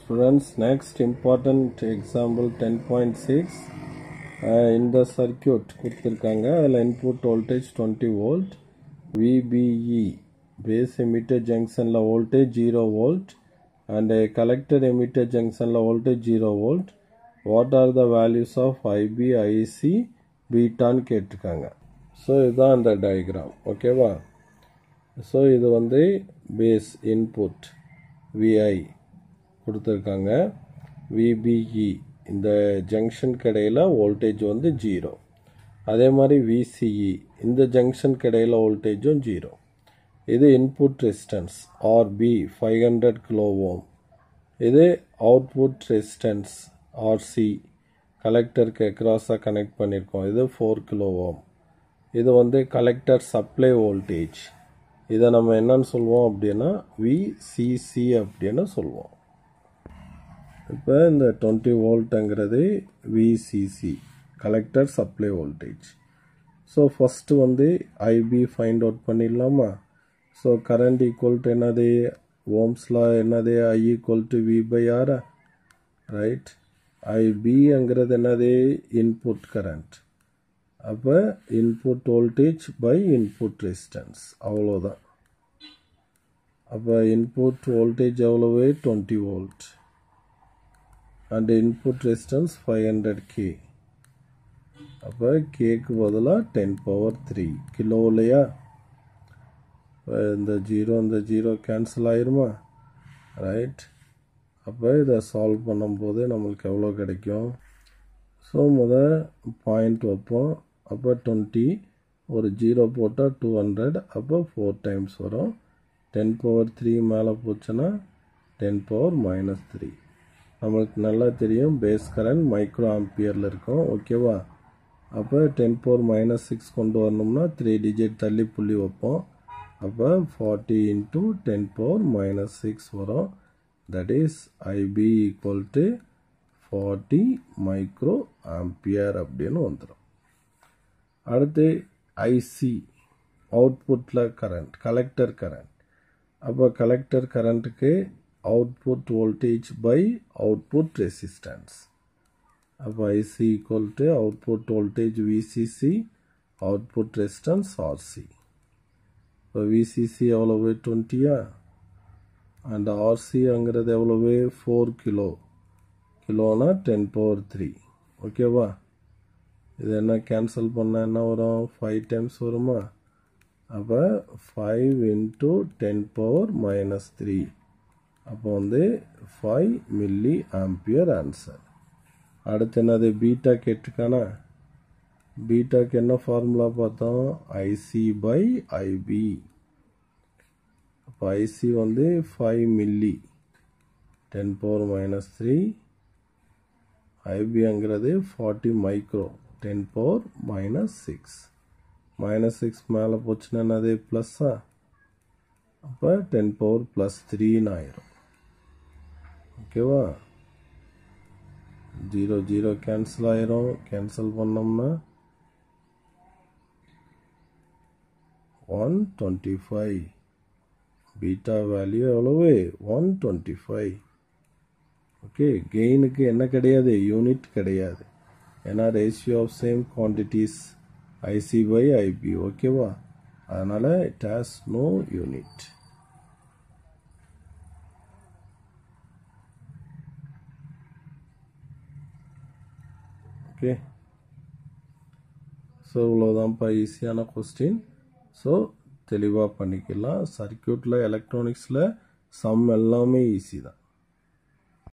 Students, next important example 10.6 uh, in the circuit கொடுத்துருக்காங்க அதில் input voltage 20 volt VBE base emitter junctionல voltage 0 volt and a collector emitter junctionல voltage 0 volt what are the values of IB IC பீட்டான்னு கேட்டிருக்காங்க so இதுதான் அந்த diagram ஓகேவா so இது வந்து base input VI கொடுத்துருக்காங்க VBE இந்த ஜங்ஷன் கடையில் வோல்டேஜ் வந்து ஜீரோ அதே மாதிரி விசிஇ இந்த ஜங்ஷன் கடையில் வோல்டேஜும் ஜீரோ இது input resistance RB five hundred kilo ohm இது அவுட்புட் ரெசிஸ்டன்ஸ் ஆர்சி கலெக்டருக்கு அக்ராஸாக கனெக்ட் பண்ணியிருக்கோம் இது ஃபோர் கிலோ ஓம் இது வந்து கலெக்டர் சப்ளை வோல்டேஜ் இதை நம்ம என்னன்னு சொல்லுவோம் அப்படின்னா விசிசி அப்படின்னு சொல்லுவோம் இப்போ இந்த டுவெண்ட்டி வோல்ட்டுங்கிறது VCC collector supply voltage so first வந்து ஐபி ஃபைண்ட் அவுட் பண்ணிடலாமா ஸோ கரண்ட் ஈக்குவல் டு என்னது ஓம்ஸ்லாம் என்னது I equal to V by R right ஐபிங்கிறது என்னது இன்புட் கரண்ட் அப்போ input voltage by input resistance அவ்வளோதான் அப்போ இன்புட் வோல்டேஜ் எவ்வளவு twenty volt and input resistance five hundred K அப்போ கேக்கு பதிலாக டென் பவர் த்ரீ கிலோ இல்லையா இந்த ஜீரோ இந்த ஜீரோ கேன்சல் ஆயிருமா ரைட் அப்போ இதை சால்வ் பண்ணும்போது நம்மளுக்கு எவ்வளோ கிடைக்கும் ஸோ முத பாயிண்ட் வைப்போம் அப்போ டுவெண்ட்டி ஒரு ஜீரோ போட்டால் டூ ஹண்ட்ரட் அப்போ ஃபோர் டைம்ஸ் வரும் டென் பவர் த்ரீ மேலே போச்சுன்னா டென் பவர் மைனஸ் த்ரீ நம்மளுக்கு நல்லா தெரியும் பேஸ் கரண்ட் மைக்ரோ ஆம்பியரில் இருக்கும் ஓகேவா அப்போ டென் பவர் மைனஸ் சிக்ஸ் கொண்டு வரணும்னா த்ரீ டிஜிட் தள்ளி புள்ளி வைப்போம் அப்போ forty into ten power minus six வரும் that is IB equal to forty micro ampere அப்படின்னு வந்துடும் அடுத்து ஐசி அவுட்புட்டில் கரண்ட் கலெக்டர் கரண்ட் அப்போ கலெக்டர் கரண்ட்டுக்கு output voltage by output resistance அப்போ IC equal to output voltage VCC output resistance RC இப்போ VCC எவ்வளவு டுவெண்ட்டியா அண்ட் ஆர்சிங்கிறது எவ்வளவு ஃபோர் கிலோ கிலோனா டென் பவர் த்ரீ ஓகேவா இது என்ன கேன்சல் பண்ணால் என்ன வரும் ஃபைவ் டைம்ஸ் வருமா அப்போ five into ten power minus three அப்போ வந்து ஃபைவ் மில்லி ஆம்பியர் ஆன்சர் அடுத்து என்னது பீட்டா கேட்டிருக்கானா பீட்டாக்கு என்ன ஃபார்முலா பார்த்தோம் ஐசி பை ஐபி அப்போ ஐசி வந்து five milli ten power minus three ஐபிங்கிறது forty micro ten power minus six minus six மேலே போச்சுன்னா என்னது ப்ளஸ்ஸா அப்போ டென் பவர் ப்ளஸ் த்ரீன்னு ஆயிரும் ஓகேவா ஜீரோ ஜீரோ கேன்சல் ஆயிரும் கேன்சல் பண்ணோம்னா one twenty five beta value எவ்வளவு ஒன் டுவெண்ட்டி ஃபைவ் ஓகே கெயினுக்கு என்ன கிடையாது யூனிட் கிடையாது ஏன்னா ratio of same quantities IC by IB ஓகேவா அதனால் it has no unit okay so இவ்வளோதான்ப்பா ஈஸியான கொஸ்டின் ஸோ தெளிவாக பண்ணிக்கலாம் சர்க்கியூட்டில் எலக்ட்ரானிக்ஸில் சம் எல்லாமே ஈஸி தான்